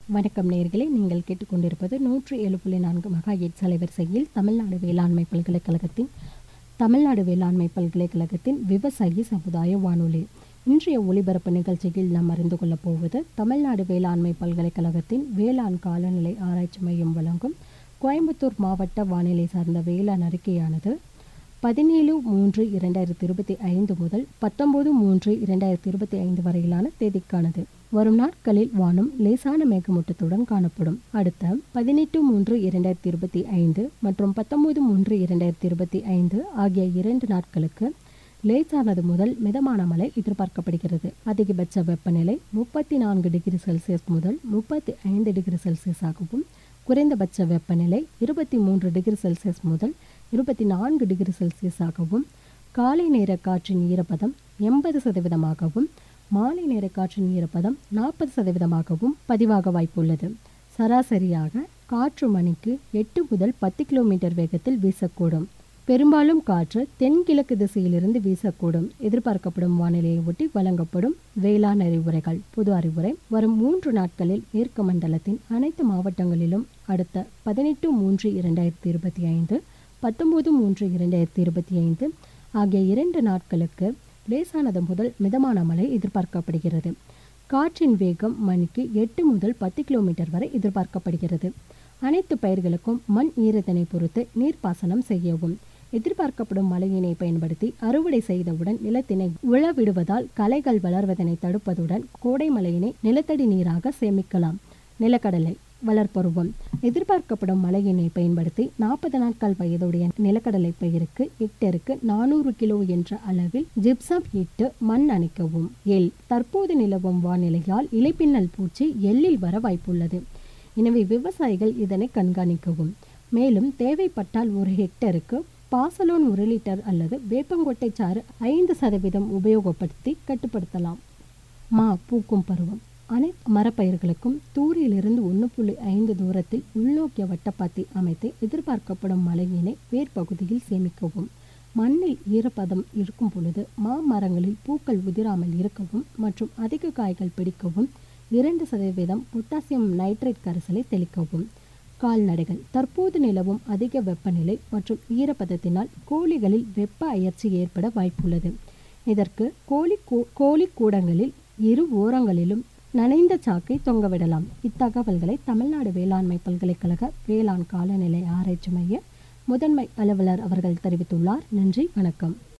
வணக்கம் நேர்களே நீங்கள் கேட்டுக்கொண்டிருப்பது நூற்றி ஏழு புள்ளி நான்கு மெகா எட் அலைவரிசையில் தமிழ்நாடு வேளாண்மை பல்கலைக்கழகத்தின் தமிழ்நாடு வேளாண்மை பல்கலைக்கழகத்தின் விவசாயி சமுதாய வானொலி இன்றைய ஒளிபரப்பு நிகழ்ச்சியில் நாம் அறிந்து கொள்ளப் போவது தமிழ்நாடு வேளாண்மை பல்கலைக்கழகத்தின் வேளாண் காலநிலை ஆராய்ச்சி மையம் வழங்கும் கோயம்புத்தூர் மாவட்ட வானிலை சார்ந்த வேளாண் அறிக்கையானது பதினேழு மூன்று இரண்டாயிரத்தி இருபத்தி ஐந்து முதல் பத்தொன்பது மூன்று இரண்டாயிரத்தி இருபத்தி ஐந்து வரையிலான தேதிக்கானது வரும் நாட்களில் வானம் லேசான மேகமூட்டத்துடன் காணப்படும் அடுத்த பதினெட்டு மூன்று இரண்டாயிரத்தி இருபத்தி ஐந்து மற்றும் பத்தொன்பது மூன்று இரண்டாயிரத்தி இருபத்தி ஐந்து ஆகிய இரண்டு நாட்களுக்கு லேசானது முதல் மிதமான மழை எதிர்பார்க்கப்படுகிறது அதிகபட்ச வெப்பநிலை முப்பத்தி நான்கு டிகிரி செல்சியஸ் முதல் முப்பத்தி ஐந்து டிகிரி செல்சியஸாகவும் குறைந்தபட்ச வெப்பநிலை இருபத்தி மூன்று டிகிரி செல்சியஸ் முதல் இருபத்தி நான்கு டிகிரி செல்சியஸாகவும் காலை நேர காற்றின் ஈரப்பதம் எண்பது சதவீதமாகவும் மாலை நேர காற்றின் ஈரப்பதம் நாற்பது சதவீதமாகவும் பதிவாக வாய்ப்புள்ளது சராசரியாக காற்று மணிக்கு எட்டு முதல் பத்து கிலோமீட்டர் வேகத்தில் வீசக்கூடும் பெரும்பாலும் காற்று தென்கிழக்கு திசையிலிருந்து வீசக்கூடும் எதிர்பார்க்கப்படும் வானிலையை ஒட்டி வழங்கப்படும் வேளாண் அறிவுரைகள் பொது அறிவுரை வரும் மூன்று நாட்களில் மேற்கு மண்டலத்தின் அனைத்து மாவட்டங்களிலும் அடுத்த பதினெட்டு மூன்று இரண்டாயிரத்தி இருபத்தி ஐந்து பத்தொன்பது மூன்று இரண்டாயிரத்தி இருபத்தி ஐந்து ஆகிய இரண்டு நாட்களுக்கு லேசானது முதல் மிதமான மழை எதிர்பார்க்கப்படுகிறது காற்றின் வேகம் மணிக்கு எட்டு முதல் பத்து கிலோமீட்டர் வரை எதிர்பார்க்கப்படுகிறது அனைத்து பயிர்களுக்கும் மண் ஈரத்தினை பொறுத்து நீர்ப்பாசனம் செய்யவும் எதிர்பார்க்கப்படும் மழையினை பயன்படுத்தி அறுவடை செய்தவுடன் நிலத்தினை உழவிடுவதால் களைகள் வளர்வதனை தடுப்பதுடன் கோடை மழையினை நிலத்தடி நீராக சேமிக்கலாம் நிலக்கடலை வளர்ப்பருவம் எதிர்பார்க்கப்படும் மழையினை பயன்படுத்தி நாற்பது நாட்கள் வயதுடைய நிலக்கடலை பயிருக்கு ஹெக்டருக்கு நானூறு கிலோ என்ற அளவில் ஜிப்சம் இட்டு மண் அணைக்கவும் எல் தற்போது நிலவும் வானிலையால் இலைப்பின்னல் பூச்சி எள்ளில் வர வாய்ப்புள்ளது எனவே விவசாயிகள் இதனை கண்காணிக்கவும் மேலும் தேவைப்பட்டால் ஒரு ஹெக்டருக்கு பாசலோன் ஒரு லிட்டர் அல்லது வேப்பங்கொட்டை சாறு ஐந்து சதவீதம் உபயோகப்படுத்தி கட்டுப்படுத்தலாம் மா பூக்கும் பருவம் அனைத்து மரப்பயிர்களுக்கும் தூரிலிருந்து ஒன்று புள்ளி ஐந்து தூரத்தில் உள்நோக்கிய வட்டப்பாத்தி அமைத்து எதிர்பார்க்கப்படும் மழையினை வேர்பகுதியில் சேமிக்கவும் மண்ணில் ஈரப்பதம் இருக்கும் பொழுது மாமரங்களில் பூக்கள் உதிராமல் இருக்கவும் மற்றும் அதிக காய்கள் பிடிக்கவும் இரண்டு சதவீதம் பொட்டாசியம் நைட்ரேட் கரைசலை தெளிக்கவும் கால்நடைகள் தற்போது நிலவும் அதிக வெப்பநிலை மற்றும் ஈரப்பதத்தினால் கோழிகளில் வெப்ப அயற்சி ஏற்பட வாய்ப்புள்ளது இதற்கு கோழி கோழி கூடங்களில் இரு ஓரங்களிலும் நனைந்த சாக்கை தொங்கவிடலாம் இத்தகவல்களை தமிழ்நாடு வேளாண்மை பல்கலைக்கழக வேளாண் காலநிலை ஆராய்ச்சி மைய முதன்மை அலுவலர் அவர்கள் தெரிவித்துள்ளார் நன்றி வணக்கம்